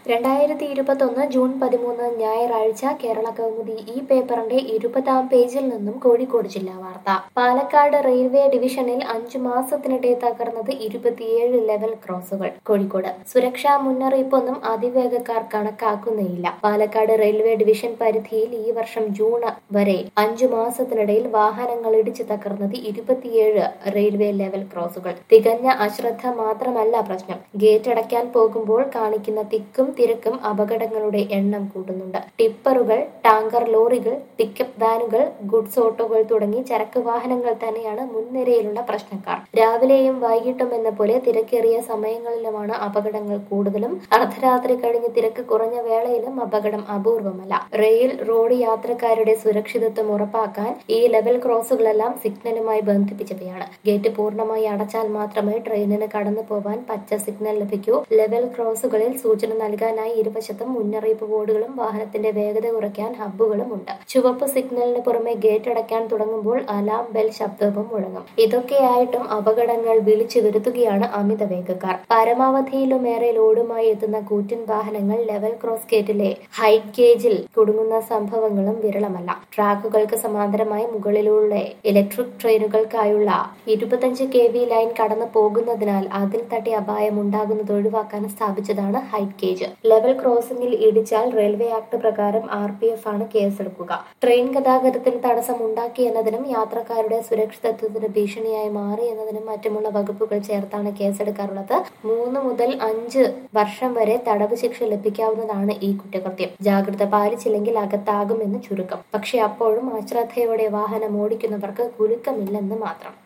രണ്ടായിരത്തി ഇരുപത്തൊന്ന് ജൂൺ പതിമൂന്ന് ഞായറാഴ്ച കേരള കൗമുദി ഈ പേപ്പറിന്റെ ഇരുപതാം പേജിൽ നിന്നും കോഴിക്കോട് ജില്ലാ വാർത്ത പാലക്കാട് റെയിൽവേ ഡിവിഷനിൽ അഞ്ചു മാസത്തിനിടെ തകർന്നത് ഇരുപത്തിയേഴ് ലെവൽ ക്രോസുകൾ കോഴിക്കോട് സുരക്ഷാ മുന്നറിയിപ്പൊന്നും അതിവേഗക്കാർ കണക്കാക്കുന്നേയില്ല പാലക്കാട് റെയിൽവേ ഡിവിഷൻ പരിധിയിൽ ഈ വർഷം ജൂൺ വരെ അഞ്ചു മാസത്തിനിടയിൽ വാഹനങ്ങൾ ഇടിച്ചു തകർന്നത് ഇരുപത്തിയേഴ് റെയിൽവേ ലെവൽ ക്രോസുകൾ തികഞ്ഞ അശ്രദ്ധ മാത്രമല്ല പ്രശ്നം ഗേറ്റ് അടയ്ക്കാൻ പോകുമ്പോൾ കാണിക്കുന്ന തിക്കും തിരക്കും അപകടങ്ങളുടെ എണ്ണം കൂട്ടുന്നുണ്ട് ടിപ്പറുകൾ ടാങ്കർ ലോറികൾ പിക്കപ്പ് വാനുകൾ ഗുഡ്സ് ഓട്ടോകൾ തുടങ്ങി ചരക്ക് വാഹനങ്ങൾ തന്നെയാണ് മുൻനിരയിലുള്ള പ്രശ്നക്കാർ രാവിലെയും വൈകിട്ടും എന്ന പോലെ തിരക്കേറിയ സമയങ്ങളിലുമാണ് അപകടങ്ങൾ കൂടുതലും അർദ്ധരാത്രി കഴിഞ്ഞ് തിരക്ക് കുറഞ്ഞ വേളയിലും അപകടം അപൂർവമല്ല റെയിൽ റോഡ് യാത്രക്കാരുടെ സുരക്ഷിതത്വം ഉറപ്പാക്കാൻ ഈ ലെവൽ ക്രോസുകളെല്ലാം സിഗ്നലുമായി ബന്ധിപ്പിച്ചവയാണ് ഗേറ്റ് പൂർണ്ണമായി അടച്ചാൽ മാത്രമേ ട്രെയിനിന് കടന്നു പോവാൻ പച്ച സിഗ്നൽ ലഭിക്കൂ ലെവൽ ക്രോസുകളിൽ സൂചന നൽകാനായി ഇരുവശത്തും മുന്നറിയിപ്പ് ബോർഡുകളും വാഹനത്തിന്റെ വേഗത കുറയ്ക്കാൻ ഹബ്ബുകളും ഉണ്ട് ചുവപ്പ് സിഗ്നലിന് പുറമെ ഗേറ്റ് അടയ്ക്കാൻ തുടങ്ങുമ്പോൾ അലാം ബെൽ ശബ്ദവും മുഴങ്ങും ഇതൊക്കെയായിട്ടും അപകടങ്ങൾ വിളിച്ചു വരുത്തുകയാണ് അമിത വേഗക്കാർ പരമാവധിയിലുമേറെ ലോഡുമായി എത്തുന്ന കൂറ്റൻ വാഹനങ്ങൾ ലെവൽ ക്രോസ് ഗേറ്റിലെ ഹൈറ്റ് ഗേജിൽ കുടുങ്ങുന്ന സംഭവങ്ങളും വിരളമല്ല ട്രാക്കുകൾക്ക് സമാന്തരമായി മുകളിലൂടെ ഇലക്ട്രിക് ട്രെയിനുകൾക്കായുള്ള ഇരുപത്തഞ്ച് കെ വി ലൈൻ കടന്നു പോകുന്നതിനാൽ അതിൽ തട്ടി അപായം ഉണ്ടാകുന്നത് ഒഴിവാക്കാൻ സ്ഥാപിച്ചതാണ് ഹൈറ്റ് ഗേജ് ലെവൽ ക്രോസിംഗിൽ ഇടിച്ചാൽ റെയിൽവേ ആക്ട് പ്രകാരം ആർ പി എഫ് ആണ് കേസെടുക്കുക ട്രെയിൻ ഗതാഗതത്തിന് തടസ്സം ഉണ്ടാക്കി എന്നതിനും യാത്രക്കാരുടെ സുരക്ഷിതത്വത്തിന് ഭീഷണിയായി മാറി എന്നതിനും മറ്റുമുള്ള വകുപ്പുകൾ ചേർത്താണ് കേസെടുക്കാറുള്ളത് മൂന്ന് മുതൽ അഞ്ച് വർഷം വരെ തടവ് ശിക്ഷ ലഭിക്കാവുന്നതാണ് ഈ കുറ്റകൃത്യം ജാഗ്രത പാലിച്ചില്ലെങ്കിൽ അകത്താകുമെന്ന് ചുരുക്കം പക്ഷെ അപ്പോഴും അശ്രദ്ധയോടെ വാഹനം ഓടിക്കുന്നവർക്ക് കുലുക്കമില്ലെന്ന് മാത്രം